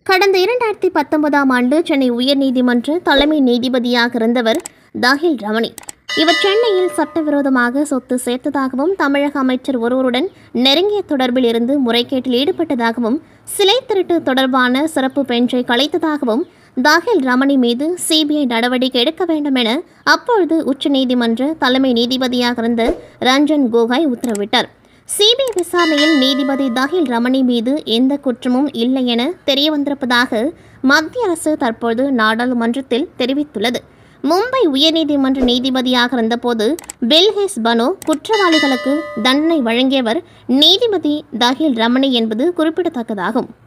கடந்த இரண்டாயிரத்தி பத்தொன்பதாம் ஆண்டு சென்னை உயர்நீதிமன்ற தலைமை நீதிபதியாக இருந்தவர் தாஹில் ரமணி இவர் சென்னையில் சட்டவிரோதமாக சொத்து சேர்த்ததாகவும் தமிழக அமைச்சர் ஒருவருடன் நெருங்கிய தொடர்பில் இருந்து முறைகேட்டில் ஈடுபட்டதாகவும் சிலை திருட்டு தொடர்பான சிறப்பு பெஞ்சை கலைத்ததாகவும் தாஹில் ரமணி மீது சிபிஐ நடவடிக்கை எடுக்க வேண்டும் என அப்பொழுது உச்சநீதிமன்ற தலைமை நீதிபதியாக இருந்த ரஞ்சன் கோகாய் உத்தரவிட்டார் சிபிஐ விசாரணையில் நீதிபதி தாஹில் ரமணி மீது எந்த குற்றமும் இல்லை என தெரிய வந்திருப்பதாக மத்திய அரசு தற்போது நாடாளுமன்றத்தில் தெரிவித்துள்ளது மும்பை உயர்நீதிமன்ற நீதிபதியாக இருந்தபோது பில்ஹேஸ் பனோ குற்றவாளிகளுக்கு தண்டனை வழங்கியவர் நீதிபதி தாஹில் ரமணி என்பது குறிப்பிடத்தக்கதாகும்